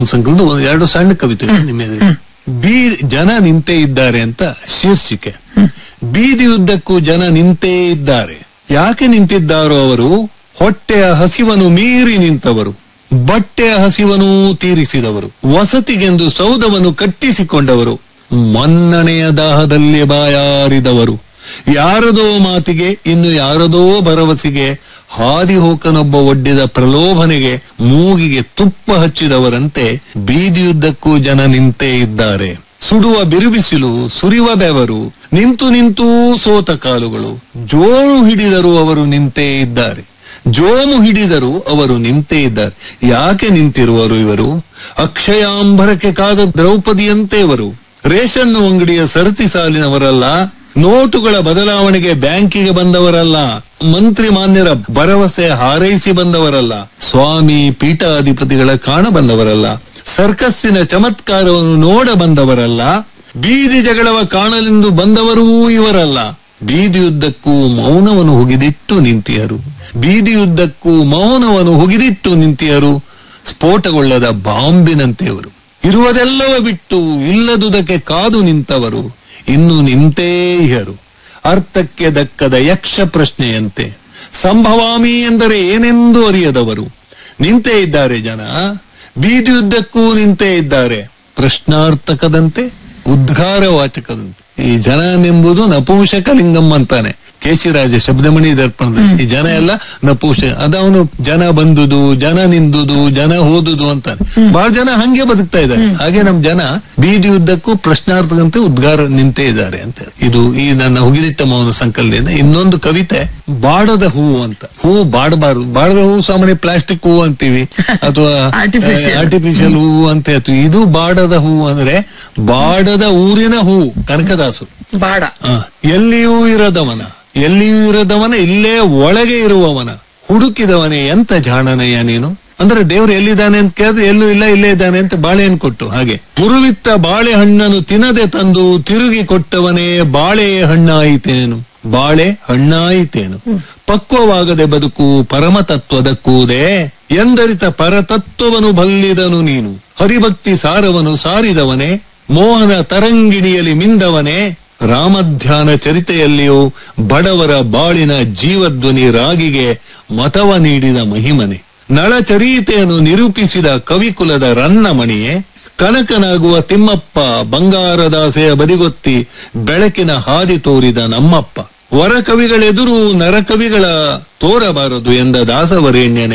ಸಂಕಲನದ ಒಂದು ಎರಡು ಸಣ್ಣ ಕವಿತೆಗಳು ನಿಮ್ಮ ಎದುರಿಗೆ ಬೀ ಜನ ನಿಂತೇ ಇದ್ದಾರೆ ಅಂತ ಶೀರ್ಷಿಕೆ ಬೀದಿ ಉದ್ದಕ್ಕೂ ಜನ ನಿಂತೇ ಇದ್ದಾರೆ ಯಾಕೆ ನಿಂತಿದ್ದಾರೋ ಅವರು ಹೊಟ್ಟೆಯ ಹಸಿವನ್ನು ಮೀರಿ ನಿಂತವರು ಬಟ್ಟೆಯ ಹಸಿವನೂ ತೀರಿಸಿದವರು ವಸತಿಗೆಂದು ಸೌಧವನ್ನು ಕಟ್ಟಿಸಿಕೊಂಡವರು ಮನ್ನಣೆಯ ದಾಹದಲ್ಲಿ ಬಾಯಾರಿದವರು ಯಾರದೋ ಮಾತಿಗೆ ಇನ್ನು ಯಾರದೋ ಭರವಸೆಗೆ ಹಾದಿಹೋಕನೊಬ್ಬ ಒಡ್ಡಿದ ಪ್ರಲೋಭನೆಗೆ ಮೂಗಿಗೆ ತುಪ್ಪ ಹಚ್ಚಿದವರಂತೆ ಬೀದಿಯುದ್ದಕ್ಕೂ ಜನ ನಿಂತೇ ಇದ್ದಾರೆ ಸುಡುವ ಬಿರುಬಿಸಿಲು ಸುರಿವ ಬೆವರು ನಿಂತು ನಿಂತೂ ಸೋತ ಕಾಲುಗಳು ಜೋಳು ಹಿಡಿದರು ಅವರು ನಿಂತೇ ಇದ್ದಾರೆ ಜೋಮು ಹಿಡಿದರು ಅವರು ನಿಂತೇ ಇದ್ದಾರೆ ಯಾಕೆ ನಿಂತಿರುವರು ಇವರು ಅಕ್ಷಯಾಂಬರಕ್ಕೆ ಕಾದ ದ್ರೌಪದಿಯಂತೆ ಇವರು ರೇಷನ್ ಅಂಗಡಿಯ ಸರತಿ ಸಾಲಿನವರಲ್ಲ ನೋಟುಗಳ ಬದಲಾವಣೆಗೆ ಬ್ಯಾಂಕಿಗೆ ಬಂದವರಲ್ಲ ಮಂತ್ರಿ ಮಾನ್ಯರ ಭರವಸೆ ಹಾರೈಸಿ ಬಂದವರಲ್ಲ ಸ್ವಾಮಿ ಪೀಠಾಧಿಪತಿಗಳ ಕಾಣ ಬಂದವರಲ್ಲ ಸರ್ಕಸ್ಸಿನ ಚಮತ್ಕಾರವನ್ನು ನೋಡ ಬಂದವರಲ್ಲ ಬೀದಿ ಜಗಳವ ಕಾಣಲೆಂದು ಬಂದವರೂ ಇವರಲ್ಲ ಬೀದಿಯುದ್ದಕ್ಕೂ ಮೌನವನ್ನು ಹುಗಿದಿಟ್ಟು ನಿಂತಿಯರು ಬೀದಿಯುದ್ದಕ್ಕೂ ಮೌನವನ್ನು ಹುಗಿದಿಟ್ಟು ನಿಂತಿಯರು ಸ್ಫೋಟಗೊಳ್ಳದ ಬಾಂಬಿನಂತೆಯವರು ಇರುವುದೆಲ್ಲವ ಬಿಟ್ಟು ಇಲ್ಲದುದಕ್ಕೆ ಕಾದು ನಿಂತವರು ಇನ್ನು ನಿಂತೇ ಇಹರು ಅರ್ಥಕ್ಕೆ ದಕ್ಕದ ಯಕ್ಷ ಪ್ರಶ್ನೆಯಂತೆ ಸಂಭವಾಮಿ ಎಂದರೆ ಏನೆಂದು ಅರಿಯದವರು ನಿಂತೇ ಇದ್ದಾರೆ ಜನ ಬೀದಿಯುದ್ದಕ್ಕೂ ನಿಂತೇ ಇದ್ದಾರೆ ಪ್ರಶ್ನಾರ್ಥಕದಂತೆ ಉದ್ಗಾರವಾಚಕದಂತೆ ಈ ಜನನೆಂಬುದು ನಪುಂಸಕ ಲಿಂಗಂ ಅಂತಾನೆ ಕೇಶಿರಾಜ ಶಬ್ದಮಣಿ ದರ್ಪಣದಲ್ಲಿ ಈ ಜನ ಎಲ್ಲ ನಪುಂಸ ಅದವನು ಜನ ಬಂದುದು ಜನ ನಿಂದುದು ಜನ ಹೋದುದು ಅಂತಾನೆ ಬಹಳ ಜನ ಹಂಗೆ ಬದುಕ್ತಾ ಇದ್ದಾರೆ ಹಾಗೆ ನಮ್ ಜನ ಬೀದಿ ಉದ್ದಕ್ಕೂ ಪ್ರಶ್ನಾರ್ಥಕಂತೆ ಉದ್ಗಾರ ನಿಂತೇ ಇದ್ದಾರೆ ಅಂತ ಇದು ಈ ನನ್ನ ಹುಗಿದಿಟ್ಟ ಮೌನ ಸಂಕಲನದಿಂದ ಇನ್ನೊಂದು ಕವಿತೆ ಬಾಡದ ಹೂವು ಅಂತ ಹೂವು ಬಾಡಬಾರದು ಬಾಡದ ಹೂವು ಸಾಮಾನ್ಯ ಪ್ಲಾಸ್ಟಿಕ್ ಹೂವು ಅಂತೀವಿ ಅಥವಾ Artificial. ಆರ್ಟಿಫಿಷಿಯಲ್ ಹೂವು ಅಂತ ಹೇಳ್ತೀವಿ ಇದು ಬಾಡದ ಹೂವು ಅಂದ್ರೆ ಬಾಡದ ಊರಿನ ಹೂವು ಕನಕದಾಸರು ಬಾಡ ಆ, ಎಲ್ಲಿಯೂ ಇರದವನ ಎಲ್ಲಿಯೂ ಇರದವನ ಇಲ್ಲೇ ಒಳಗೆ ಇರುವವನ ಹುಡುಕಿದವನೇ ಎಂತ ಜಾಣನಯ್ಯ ನೀನು ಅಂದ್ರೆ ದೇವ್ರು ಎಲ್ಲಿದ್ದಾನೆ ಅಂತ ಕೇಳಿದ್ರೆ ಎಲ್ಲೂ ಇಲ್ಲ ಇಲ್ಲೇ ಇದ್ದಾನೆ ಅಂತ ಬಾಳೆಹಣ್ಣು ಕೊಟ್ಟು ಹಾಗೆ ಪುರುವಿತ್ತ ಬಾಳೆಹಣ್ಣನ್ನು ತಿನ್ನದೆ ತಂದು ತಿರುಗಿ ಕೊಟ್ಟವನೇ ಬಾಳೆ ಹಣ್ಣಾಯಿತೇನು ಬಾಳೆ ಹಣ್ಣಾಯಿತೇನು ಪಕ್ವವಾಗದೆ ಬದುಕು ಪರಮತತ್ವದ ಕೂದೆ ಎಂದರಿತ ಪರತತ್ವವನ್ನು ಬಲ್ಲಿದನು ನೀನು ಹರಿಭಕ್ತಿ ಸಾರವನು ಸಾರಿದವನೇ ಮೋಹನ ತರಂಗಿಣಿಯಲ್ಲಿ ಮಿಂದವನೇ ರಾಮಧ್ಯಾನ ಚರಿತೆಯಲ್ಲಿಯೂ ಬಡವರ ಬಾಳಿನ ಜೀವಧ್ವನಿ ರಾಗಿಗೆ ಮತವ ನೀಡಿದ ಮಹಿಮನೆ ನಳಚರೀತೆಯನ್ನು ನಿರೂಪಿಸಿದ ಕವಿಕುಲದ ರನ್ನಮಣಿಯೇ ಕನಕನಾಗುವ ತಿಮ್ಮಪ್ಪ ಬಂಗಾರದಾಸೆಯ ಬದಿಗೊತ್ತಿ ಬೆಳಕಿನ ಹಾದಿ ತೋರಿದ ನಮ್ಮಪ್ಪ ವರಕವಿಗಳೆದುರು ನರಕವಿಗಳ ತೋರಬಾರದು ಎಂದ ದಾಸವರೇಣ್ಯನೆ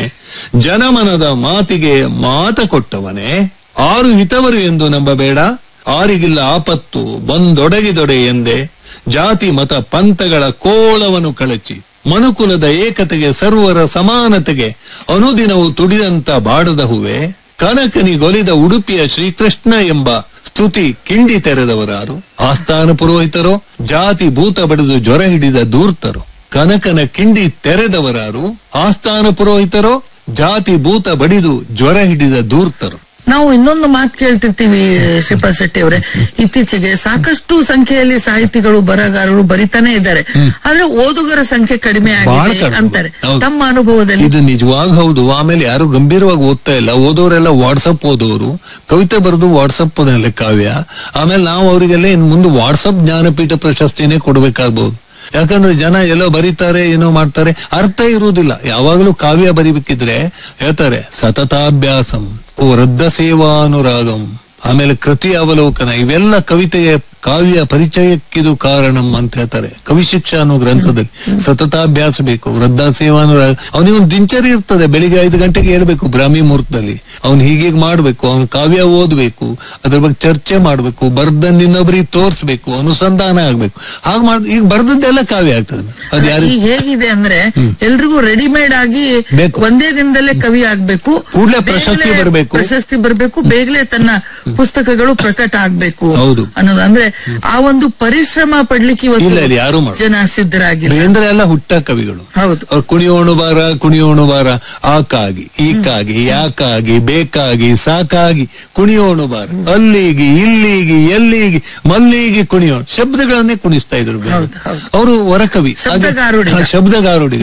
ಜನಮನದ ಮಾತಿಗೆ ಮಾತ ಕೊಟ್ಟವನೇ ಆರು ಹಿತವರು ಎಂದು ನಂಬಬೇಡ ಆರಿಗಿಲ್ಲ ಆಪತ್ತು ಬಂದೊಡಗಿದೊಡೆ ಎಂದೆ ಜಾತಿ ಮತ ಪಂಥಗಳ ಕೋಳವನ್ನು ಕಳಚಿ ಮನುಕುಲದ ಏಕತೆಗೆ ಸರ್ವರ ಸಮಾನತೆಗೆ ಅನುದಿನವು ತುಡಿದಂತ ಬಾಡದ ಹೂವೆ ಕನಕನಿಗೊಲಿದ ಉಡುಪಿಯ ಶ್ರೀಕೃಷ್ಣ ಎಂಬ ಸ್ತುತಿ ಕಿಂಡಿ ತೆರೆದವರಾರು ಆಸ್ಥಾನ ಪುರೋಹಿತರೋ ಜಾತಿ ಭೂತ ಬಡಿದು ಜ್ವರ ಹಿಡಿದ ದೂರ್ತರು ಕನಕನ ಕಿಂಡಿ ತೆರೆದವರಾರು ಆಸ್ಥಾನ ಪುರೋಹಿತರೋ ಜಾತಿ ಭೂತ ಬಡಿದು ಜ್ವರ ಹಿಡಿದ ದೂರ್ತರು ನಾವು ಇನ್ನೊಂದು ಮಾತು ಕೇಳ್ತಿರ್ತೀವಿ ಶ್ರೀಪಾದ್ ಶೆಟ್ಟಿ ಅವರೇ ಇತ್ತೀಚೆಗೆ ಸಾಕಷ್ಟು ಸಂಖ್ಯೆಯಲ್ಲಿ ಸಾಹಿತಿಗಳು ಬರಹಗಾರರು ಬರಿತಾನೆ ಇದ್ದಾರೆ ಆದ್ರೆ ಓದುಗರ ಸಂಖ್ಯೆ ಕಡಿಮೆ ಬಹಳ ಆಗಿದೆ ಕಡಿಮೆ. ಅಂತಾರೆ ಹೌದು. ತಮ್ಮ ಅನುಭವದಲ್ಲಿ ಇದು ನಿಜವಾಗ ಹೌದು ಆಮೇಲೆ ಯಾರು ಗಂಭೀರವಾಗಿ ಓದ್ತಾ ಇಲ್ಲ ಓದೋರೆಲ್ಲ ವಾಟ್ಸಪ್ ಓದೋರು ಕವಿತೆ ಬರೆದು ವಾಟ್ಸಪ್ ನಲ್ಲಿ ಕಾವ್ಯ ಆಮೇಲೆ ನಾವು ಅವರಿಗೆಲ್ಲ ಇನ್ ಮುಂದೆ ವಾಟ್ಸಪ್ ಜ್ಞಾನಪೀಠ ಪ್ರಶಸ್ತಿನೇ ಕೊಡ್ಬೇಕಾಗ್ಬಹುದು ಯಾಕಂದ್ರೆ ಜನ ಎಲ್ಲೋ ಬರೀತಾರೆ ಏನೋ ಮಾಡ್ತಾರೆ ಅರ್ಥ ಇರುವುದಿಲ್ಲ ಯಾವಾಗಲೂ ಕಾವ್ಯ ಬರಿಬೇಕಿದ್ರೆ ಹೇಳ್ತಾರೆ ಸತತಾಭ್ಯಾಸಂ ವೃದ್ಧ ಸೇವಾನುರಾಗಂ ಆಮೇಲೆ ಕೃತಿ ಅವಲೋಕನ ಇವೆಲ್ಲ ಕವಿತೆಗೆ ಕಾವ್ಯ ಪರಿಚಯಕ್ಕಿದು ಕಾರಣಂ ಅಂತ ಹೇಳ್ತಾರೆ ಕವಿ ಶಿಕ್ಷಾ ಅನ್ನೋ ಗ್ರಂಥದಲ್ಲಿ ಸತತಾಭ್ಯಾಸ ಬೇಕು ವೃದ್ಧ ಸೇವಾನುರಾಗ ಅವನಿಗೊಂದು ದಿನಚರಿ ಇರ್ತದೆ ಬೆಳಿಗ್ಗೆ ಐದು ಗಂಟೆಗೆ ಹೇಳ್ಬೇಕು ಬ್ರಾಹ್ಮಿ ಮುಹೂರ್ತದಲ್ಲಿ ಅವ್ನು ಹೀಗೀಗ್ ಮಾಡ್ಬೇಕು ಅವ್ನು ಕಾವ್ಯ ಓದ್ಬೇಕು ಅದ್ರ ಬಗ್ಗೆ ಚರ್ಚೆ ಮಾಡ್ಬೇಕು ಬರ್ದನ್ನ ಇನ್ನೊಬ್ರಿಗೆ ತೋರ್ಸ್ಬೇಕು ಅನುಸಂಧಾನ ಆಗ್ಬೇಕು ಹಾಗೆ ಮಾಡ್ ಈಗ ಬರ್ದದ್ದೆಲ್ಲ ಕಾವ್ಯ ಆಗ್ತದೆ ಅದ್ ಯಾರು ಈಗ ಹೇಗಿದೆ ಅಂದ್ರೆ ಎಲ್ರಿಗೂ ರೆಡಿಮೇಡ್ ಆಗಿ ಬೇಕು. ಒಂದೇ ದಿನದಲ್ಲೇ ಕವಿ ಆಗ್ಬೇಕು ಕೂಡ್ಲೇ ಪ್ರಶಸ್ತಿ ಬೇಗನೆ ಬರ್ಬೇಕು. ಪ್ರಶಸ್ತಿ ಬರ್ಬೇಕು ಬೇಗನೆ ತನ್ನ ಪುಸ್ತಕಗಳು ಪ್ರಕಟ ಆಗ್ಬೇಕು ಹೌದು. ಅನ್ನೋದು ಅಂದ್ರೆ ಆ ಒಂದು ಪರಿಶ್ರಮ ಪಡ್ಲಿಕ್ಕೆ ಇಲ್ಲ ಇವತ್ತು ಇಲ್ಲ ಯಾರು ಮಾಡ ಜನ ಸಿದ್ಧರಾಗಿಲ್ಲ ಬೇಂದ್ರೆ ಎಲ್ಲ ಹುಟ್ಟ ಕವಿಗಳು ಹೌದು ಅವ್ರು ಕುಣಿಯೋಣು ಬಾರ ಕುಣಿಯೋಣು ಬಾರ ಆಕಾಗಿ ಈಕಾಗಿ ಯಾಕಾಗಿ ಬೇಕಾಗಿ ಸಾಕಾಗಿ ಕುಣಿಯೋಣು ಬಾರ ಅಲ್ಲಿಗಿ ಇಲ್ಲಿಗಿ ಎಲ್ಲಿಗಿ ಮಲ್ಲಿಗೆ ಕುಣಿಯೋಣ ಶಬ್ದಗಳನ್ನೇ ಕುಣಿಸ್ತಾ ಇದ್ರು ಹೌದು, ಹೌದು. ಅವರು ವರಕವಿ ಹಾಗೆ- ಶಬ್ದಗಾರುಡಿಗ. ಹಾ, ಶಬ್ದಗಾರುಡಿಗ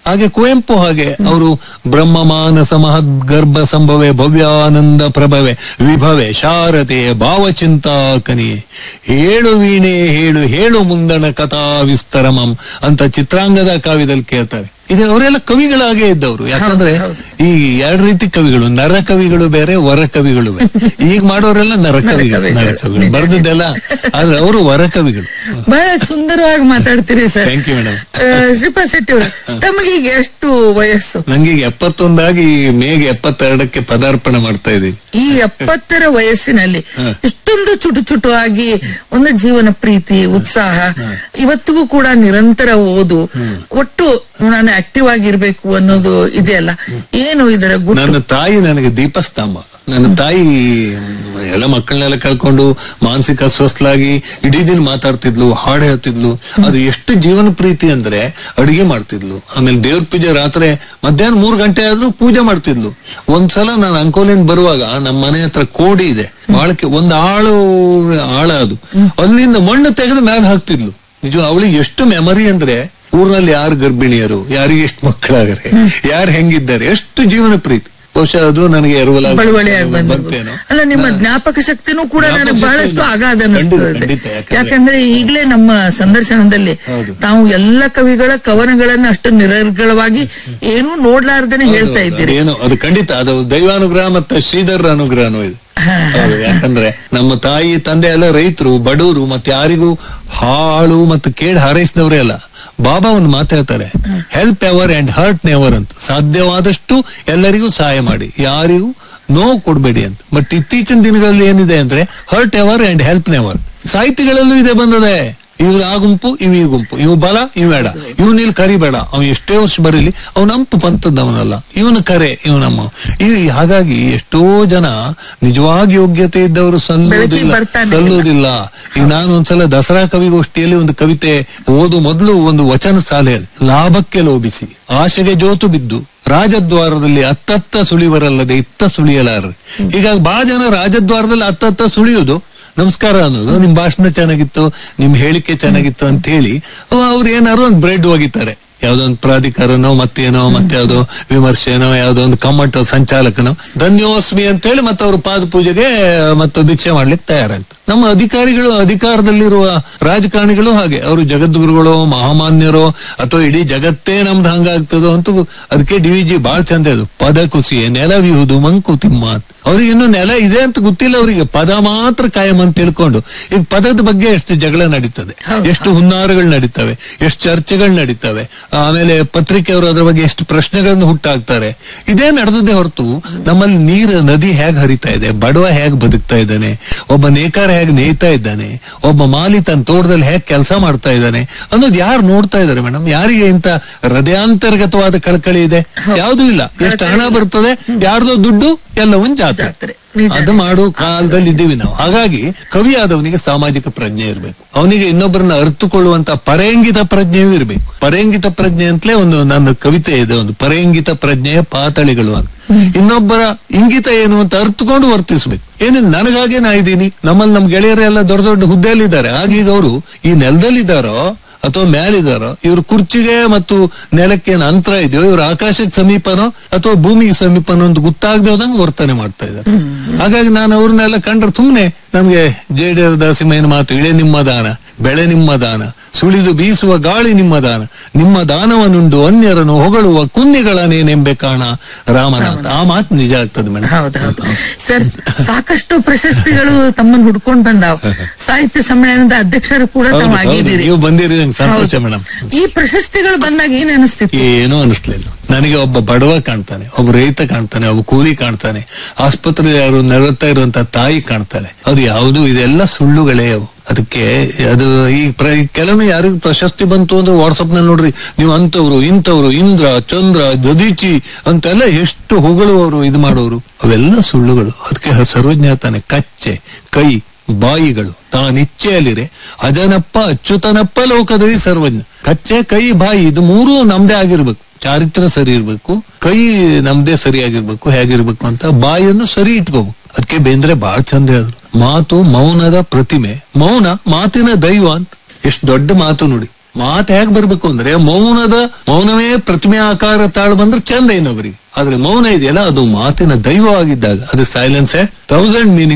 ಹಾಗೆ ಕುವೆಂಪು ಹಾಗೆ ಅವರು ಬ್ರಹ್ಮ ಮಾನಸ ಮಹದ್ ಗರ್ಭ ಸಂಭವೆ ಭವ್ಯಾನಂದ ಪ್ರಭವೆ ವಿಭವೆ ಶಾರದೆ ಭಾವಚಿಂತಾಕನಿ ಹೇಳು ವೀಣೆ ಹೇಳು ಹೇಳು ಮುಂದಣ ಕಥಾ ವಿಸ್ತರಮಂ ಅಂತ ಚಿತ್ರಾಂಗದ ಕಾವ್ಯದಲ್ಲಿ ಕೇಳ್ತಾರೆ ಇದು ಅವರೆಲ್ಲ ಕವಿಗಳಾಗೇ ಇದ್ದವರು ಯಾಕಂದ್ರೆ ಈ ಎರಡು ರೀತಿ ಕವಿಗಳು ನರ ಕವಿಗಳು ಬೇರೆ ವರ ಕವಿಗಳು ಬೇರೆ ಈಗ ಮಾಡೋರೆಲ್ಲ ನರ ಕವಿಗಳು ನರಕವಿಗಳು. ನರ ಕವಿಗಳು ಬರ್ದಿದ್ದೆಲ್ಲ ಆದ್ರೆ ಅವರು ವರ ಕವಿಗಳು ಬಹಳ ಸುಂದರವಾಗಿ ಮಾತಾಡ್ತೀರಿ sir thank you madam Shripad Shetty ಅವರು ತಮಗೆ ಈಗ ಎಷ್ಟು ವಯಸ್ಸು ನಂಗೆ ಈಗ ಎಪ್ಪತ್ತೊಂದಾಗಿ ಮೇಗೆ ಎಪ್ಪತ್ತೆರಡಕ್ಕೆ ಪದಾರ್ಪಣೆ ಮಾಡ್ತಾ ಇದ್ದೀನಿ ಈ ಎಪ್ಪತ್ತರ ವಯಸ್ಸಿನಲ್ಲಿ ಇಷ್ಟೊಂದು ಚುಟು ಚುಟುವಾಗಿ ಒಂದು ಜೀವನ ಪ್ರೀತಿ ಉತ್ಸಾಹ ಇವತ್ತಿಗೂ ಕೂಡ ನಿರಂತರ ಓದು ಒಟ್ಟು ನಾನು ಆಕ್ಟಿವ್ ಆಗಿರ್ಬೇಕು ಅನ್ನೋದು ಇದೆಯಲ್ಲ ಏನು ಇದರ ಗುಟ್ಟು ನನ್ನ ತಾಯಿ ನನಗೆ ದೀಪಸ್ತಂಭ ನನ್ನ ತಾಯಿ ಎಲ್ಲ ಮಕ್ಕಳನ್ನೆಲ್ಲ ಕಳ್ಕೊಂಡು ಮಾನಸಿಕ ಅಸ್ವಸ್ಥಲಾಗಿ ಇಡೀ ದಿನ ಮಾತಾಡ್ತಿದ್ಲು ಹಾಡು ಹೇಳ್ತಿದ್ಲು ಅದು ಎಷ್ಟು ಜೀವನ ಪ್ರೀತಿ ಅಂದ್ರೆ ಅಡಿಗೆ ಮಾಡ್ತಿದ್ಲು ಆಮೇಲೆ ದೇವ್ರ ಪೂಜೆ ರಾತ್ರಿ ಮಧ್ಯಾಹ್ನ ಮೂರ್ ಗಂಟೆ ಆದ್ರೂ ಪೂಜೆ ಮಾಡ್ತಿದ್ಲು ಒಂದ್ಸಲ ನಾನು ಅಂಕೋಲಿಂದ ಬರುವಾಗ ನಮ್ಮ ಮನೆ ಹತ್ರ ಕೋಡಿ ಇದೆ ಬಾಳಕ್ಕೆ ಒಂದ್ ಆಳು ಆಳ ಅದು ಅಲ್ಲಿಂದ ಮಣ್ಣು ತೆಗೆದು ಮೇಲೆ ಹಾಕ್ತಿದ್ಲು ನಿಜ ಅವಳಿಗೆ ಎಷ್ಟು ಮೆಮರಿ ಅಂದ್ರೆ ಊರಿನಲ್ಲಿ ಯಾರು ಗರ್ಭಿಣಿಯರು ಯಾರಿಗೆ ಎಷ್ಟು ಮಕ್ಕಳಾಗರೆ ಯಾರು ಹೆಂಗಿದ್ದಾರೆ ಎಷ್ಟು ಜೀವನ ಪ್ರೀತಿ ಬಹುಶಃ ಅದು ನನಗೆ ಎರವಲಾಗಿ ಬಳುವಳಿಯಾಗಿ ಬಂದಿರ್ಬೋದು ಬಂತೇನೋ ಅಲ್ಲ ನಿಮ್ಮ ಜ್ಞಾಪಕ ಶಕ್ತಿನೂ ಕೂಡ ಜ್ಞಾಪಕ ನನಗೆ ಶಕ್ತಿ ಬಹಳಷ್ಟು ಇದೆ. ಅಗಾಧ ಖಂಡಿತ, ಅನಿಸ್ತದೆ ಖಂಡಿತ, ಯಾಕಂದ್ರೆ- ಯಾಕಂದ್ರೆ ಈಗಲೇ ನಮ್ಮ ಸಂದರ್ಶನದಲ್ಲಿ ಹೌದು. ತಾವು ಎಲ್ಲ ಕವಿಗಳ ಕವನಗಳನ್ನ ಅಷ್ಟು ನಿರರ್ಗಳವಾಗಿ ಏನೂ ನೋಡ್ಲಾರ್ದೇನೆ ಹೇಳ್ತಾ ಇದ್ದೀರಿ ಏನು ಅದು ಖಂಡಿತ ಅದು ದೈವಾನುಗ್ರಹ ಮತ್ತೆ ಶ್ರೀಧರ ಅನುಗ್ರಹನೂ ಇದೆ ಹೌದು, ಯಾಕಂದ್ರೆ ನಮ್ಮ ತಾಯಿ ತಂದೆ ಎಲ್ಲ ರೈತರು ಬಡವರು ಮತ್ತೆ ಯಾರಿಗೂ ಹಾಳು ಮತ್ತು ಕೇಡ್ ಹಾರೈಸಿದವರೇ ಅಲ್ಲ ಬಾಬಾ ಒಂದು ಮಾತಾಡ್ತಾರೆ help ever and hurt never ಅಂತ ಸಾಧ್ಯವಾದಷ್ಟು ಎಲ್ಲರಿಗೂ ಸಹಾಯ ಮಾಡಿ ಯಾರಿಗೂ ನೋವು ಕೊಡ್ಬೇಡಿ ಅಂತ ಬಟ್ ಇತ್ತೀಚಿನ ದಿನಗಳಲ್ಲಿ ಏನಿದೆ ಅಂದ್ರೆ hurt ever and help never ಸಾಹಿತಿಗಳಲ್ಲೂ ಇದೆ ಬಂದದೆ ಇವ್ ಆ ಗುಂಪು ಇವ್ ಈ ಗುಂಪು ಇವ್ ಬಲ ಇವ್ ಬೇಡ ಇವ್ನ ಇಲ್ಲಿ ಕರಿಬೇಡ ಅವ್ ಎಷ್ಟೇ ವರ್ಷ ಬರೀಲಿ ಅವ್ನ ಅಂಪು ಪಂತದವನಲ್ಲ ಇವನು ಕರೆ ಇವನಮ್ಮ ಈ ಹಾಗಾಗಿ ಎಷ್ಟೋ ಜನ ನಿಜವಾಗಿ ಯೋಗ್ಯತೆ ಇದ್ದವರು ಬೆಳಕಿಗೆ ಸಲ್ಲುವುದಿಲ್ಲ ಬರ್ತಾನೆ ಸಲ್ಲುವುದಿಲ್ಲ ಈಗ ನಾನು ಒಂದ್ಸಲ ದಸರಾ ಕವಿಗೋಷ್ಠಿಯಲ್ಲಿ ಒಂದು ಕವಿತೆ ಓದು ಮೊದಲು ಒಂದು ವಚನ ಸಾಲೆ ಅದು. ಲಾಭಕ್ಕೆ ಲೋಭಿಸಿ ಆಶೆಗೆ ಜೋತು ಬಿದ್ದು ರಾಜದ್ವಾರದಲ್ಲಿ ಅತ್ತತ್ತ ಸುಳಿವರಲ್ಲದೆ ಇತ್ತ ಸುಳಿಯಲಾರ ಹೀಗಾಗಿ ಬಹಳ ಜನ ರಾಜದ್ವಾರದಲ್ಲಿ ಅತ್ತತ್ತ ಸುಳಿಯುವುದು ನಮಸ್ಕಾರ ಅನ್ನೋದು ನಿಮ್ ಭಾಷಣ ಚೆನ್ನಾಗಿತ್ತು ನಿಮ್ ಹೇಳಿಕೆ ಚೆನ್ನಾಗಿತ್ತು ಅಂತ ಹೇಳಿ ಅವ್ರು ಏನಾದ್ರು ಒಂದು ಬ್ರೆಡ್ ಒಗಿತಾರೆ ಯಾವ್ದೋ ಒಂದು ಪ್ರಾಧಿಕಾರನೋ ಮತ್ತೇನೋ ಮತ್ತೆ ಯಾವ್ದೋ ವಿಮರ್ಶೆನೋ ಯಾವ್ದೋ ಒಂದು ಕಮ್ಮಟ ಸಂಚಾಲಕನೋ ಧನ್ಯೋಸ್ಮಿ ಅಂತ ಹೇಳಿ ಮತ್ತೆ ಅವ್ರ ಪಾದ ಪೂಜೆಗೆ ಮತ್ತು ಭಿಕ್ಷೆ ಮಾಡ್ಲಿಕ್ಕೆ ತಯಾರಾಗ್ತಾರೆ ನಮ್ಮ ಅಧಿಕಾರಿಗಳು ಅಧಿಕಾರದಲ್ಲಿರುವ ರಾಜಕಾರಣಿಗಳು ಹಾಗೆ ಅವರು ಜಗದ್ಗುರುಗಳು ಮಹಾಮಾನ್ಯರು ಅಥವಾ ಇಡೀ ಜಗತ್ತೇ ನಮ್ದು ಹಂಗಾಗ್ತದೋ ಅಂತ ಅದಕ್ಕೆ ಡಿ ವಿ ಜಿ ಬಾಳ್ ಚಂದ ಅದು ಪದ ಕುಸಿಯೇ ನೆಲವಿಹುದು ಮಂಕುತಿಮ್ಮ ಅಂತ ಅವ್ರಿಗೆ ಇನ್ನು ನೆಲ ಇದೆ ಅಂತ ಗೊತ್ತಿಲ್ಲ ಅವರಿಗೆ ಪದ ಮಾತ್ರ ಕಾಯಂ ಅಂತ ತಿಳ್ಕೊಂಡು ಈಗ ಪದದ ಬಗ್ಗೆ ಎಷ್ಟು ಜಗಳ ನಡೀತದೆ ಎಷ್ಟು ಹುನ್ನಾರಗಳು ನಡೀತವೆ ಎಷ್ಟು ಚರ್ಚೆಗಳು ನಡೀತವೆ ಆಮೇಲೆ ಪತ್ರಿಕೆಯವರು ಅದರ ಬಗ್ಗೆ ಎಷ್ಟು ಪ್ರಶ್ನೆಗಳನ್ನು ಹುಟ್ಟಾಕ್ತಾರೆ ಇದೇ ನಡೆದದೆ ಹೊರತು ನಮ್ಮಲ್ಲಿ ನೀರು ನದಿ ಹೇಗ್ ಹರಿತಾ ಇದೆ ಬಡವ ಹೇಗ್ ಬದುಕ್ತಾ ಇದ್ದಾನೆ ಒಬ್ಬ ನೇಕಾರ ಹೇಗ್ ನೇಯ್ತಾ ಇದ್ದಾನೆ ಒಬ್ಬ ಮಾಲಿ ತನ್ನ ತೋಟದಲ್ಲಿ ಹೇಗ್ ಕೆಲಸ ಮಾಡ್ತಾ ಇದ್ದಾನೆ ಅನ್ನೋದು ಯಾರು ನೋಡ್ತಾ ಇದ್ದಾರೆ ಮೇಡಮ್ ಯಾರಿಗೆ ಇಂತ ಹೃದಯಾಂತರ್ಗತವಾದ ಕಳಕಳಿ ಇದೆ ಯಾವುದೂ ಇಲ್ಲ ಎಷ್ಟು ಹಣ ಬರ್ತದೆ ಯಾರ್ದೋ ದುಡ್ಡು ಎಲ್ಲವೊಂದು ಜಾತ್ರೆ ಜಾತ್ರೆ ನಿಜ ಅದು ಮಾಡೋ ಕಾಲದಲ್ಲಿ ಇದ್ದೀವಿ ನಾವು ಹಾಗಾಗಿ ಕವಿ ಆದವನಿಗೆ ಸಾಮಾಜಿಕ ಪ್ರಜ್ಞೆ ಇರಬೇಕು ಅವನಿಗೆ ಇನ್ನೊಬ್ಬರನ್ನ ಅರ್ಥಕೊಳ್ಳುವಂತ ಪರೇಂಗಿತ ಪ್ರಜ್ಞೆಯೂ ಇರಬೇಕು ಪರೇಂಗಿತ ಪ್ರಜ್ಞೆ ಅಂತಲೇ ಒಂದು ನನ್ನ ಕವಿತೆ ಇದೆ ಒಂದು ಪರೇಂಗಿತ ಪ್ರಜ್ಞೆಯ ಪಾತಳಿಗಳು ಅಂತ ಇನ್ನೊಬ್ಬರ ಇಂಗಿತ ಏನು ಅಂತ ಅರ್ಥಕೊಂಡು ವರ್ತಿಸ್ಬೇಕು ಏನೇನು ನನಗಾಗೆ ನಾ ಇದ್ದೀನಿ ನಮ್ಮಲ್ಲಿ ನಮ್ ಗೆಳೆಯರೆಲ್ಲ ದೊಡ್ಡ ದೊಡ್ಡ ಹುದ್ದೆಯಲ್ಲಿದ್ದಾರೆ ಆಗೀಗ ಅವರು ಈ ನೆಲದಲ್ಲಿದ್ದಾರೋ ಅಥವಾ ಮೇಲಿದಾರೋ ಇವ್ರ ಕುರ್ಚಿಗೆ ಮತ್ತು ನೆಲಕ್ಕೆ ಏನ್ ಅಂತರ ಇದೆಯೋ ಇವ್ರ ಆಕಾಶಕ್ಕೆ ಸಮೀಪನೋ ಅಥವಾ ಭೂಮಿಗೆ ಸಮೀಪನೋ ಅಂತ ಗೊತ್ತಾಗದೆ ಹೋದಂಗೆ ವರ್ತನೆ ಮಾಡ್ತಾ ಇದ್ದಾರೆ ಹಾಗಾಗಿ ನಾನು ಅವ್ರನ್ನೆಲ್ಲ ಕಂಡ್ರೆ ಸುಮ್ನೆ ನಮ್ಗೆ ಜೇಡಿಯರ ದಾಸಿಮಯ್ಯನ ಮಾತು ಇಳೆ ನಿಮ್ಮ ದಾನ ಬೆಳೆ ನಿಮ್ಮ ದಾನ ಸುಳಿದು ಬೀಸುವ ಗಾಳಿ ನಿಮ್ಮ ದಾನ ನಿಮ್ಮ ದಾನವನುಂಡು ಅನ್ಯರನ್ನು ಹೊಗಳುವ ಕುನ್ನಿಗಳನೇನೆಂಬೆ ಕಾಣ ರಾಮನಾಥ ಆ ಮಾತು ನಿಜ ಆಗ್ತದೆ ಮೇಡಮ್ ಹೌದೌದು ಸರ್ ಸಾಕಷ್ಟು ಪ್ರಶಸ್ತಿಗಳು ತಮ್ಮನ್ನು ಹುಡ್ಕೊಂಡ್ ಬಂದಾವ್ ಸಾಹಿತ್ಯ ಸಮ್ಮೇಳನದ ಅಧ್ಯಕ್ಷರು ಕೂಡ ತಾವು ಆಗಿದ್ದೀರಿ ನೀವು ಬಂದಿರಿ ನಂಗೆ ಸಂತೋಷ ಹೌದು. ಮೇಡಮ್ ಈ ಪ್ರಶಸ್ತಿಗಳು ಬಂದಾಗ ಏನ್ ಅನಿಸ್ತಿತ್ತು ಏನೂ ಅನಿಸ್ಲಿಲ್ಲ ನನಗೆ ಒಬ್ಬ ಬಡವ ಕಾಣ್ತಾನೆ ಒಬ್ಬ ರೈತ ಕಾಣ್ತಾನೆ ಒಬ್ಬ ಕೂಲಿ ಕಾಣ್ತಾನೆ ಆಸ್ಪತ್ರೆ ಯಾರು ನೆರಳ್ತಾ ಇರುವಂತ ತಾಯಿ ಕಾಣ್ತಾಳೆ ಅದು ಯಾವುದು ಇದೆಲ್ಲ ಸುಳ್ಳುಗಳೇ ಅವು ಅದಕ್ಕೆ ಅದು ಈ ಪ್ರ ಕೆಲವೊಮ್ಮೆ ಯಾರಿಗೂ ಪ್ರಶಸ್ತಿ ಬಂತು ಅಂದ್ರೆ ವಾಟ್ಸಪ್ ನಲ್ಲಿ ನೋಡ್ರಿ ನೀವು ಅಂತವ್ರು ಇಂಥವ್ರು ಇಂದ್ರ ಚಂದ್ರ ದದೀಚಿ ಅಂತೆಲ್ಲ ಎಷ್ಟು ಹೊಗಳುವವರು ಇದು ಮಾಡೋರು ಅವೆಲ್ಲ ಸುಳ್ಳುಗಳು ಅದಕ್ಕೆ ಸರ್ವಜ್ಞ ತಾನೆ ಕಚ್ಚೆ ಕೈ ಬಾಯಿಗಳು ತಾನಿಚ್ಛೆಯಲ್ಲಿರೆ ಅಜನಪ್ಪ ಅಚ್ಯುತನಪ್ಪ ಲೋಕದಲ್ಲಿ ಸರ್ವಜ್ಞ ಕಚ್ಚೆ ಕೈ ಬಾಯಿ ಇದು ಮೂರು ನಮ್ದೇ ಆಗಿರ್ಬೇಕು ಚಾರಿತ್ರ ಸರಿ ಇರ್ಬೇಕು ಕೈ ನಮ್ದೇ ಸರಿಯಾಗಿರ್ಬೇಕು ಹೇಗಿರ್ಬೇಕು ಅಂತ ಬಾಯಿಯನ್ನು ಸರಿ ಇಟ್ಕೋಬೇಕು ಅದಕ್ಕೆ ಬೇಂದ್ರೆ ಬಹಳ ಚಂದ ಹೇಳಿದ್ರು ಮಾತು ಮೌನದ ಪ್ರತಿಮೆ ಮೌನ ಮಾತಿನ ದೈವ ಅಂತ ಎಷ್ಟು ದೊಡ್ಡ ಮಾತು ನೋಡಿ ಮಾತು ಹೇಗ್ ಬರ್ಬೇಕು ಅಂದ್ರೆ ಮೌನದ ಮೌನವೇ ಪ್ರತಿಮೆ ಆಕಾರ ತಾಳು ಬಂದ್ರೆ ಚಂದ ಇನ್ನೊಬ್ರಿಗೆ ಆದ್ರೆ ಮೌನ ಇದೆಯಲ್ಲ ಅದು ಮಾತಿನ ದೈವ ಆಗಿದ್ದಾಗ ಅದು ಸೈಲೆನ್ಸ್ ತೌಸಂಡ್ ಮೀನಿಂಗ್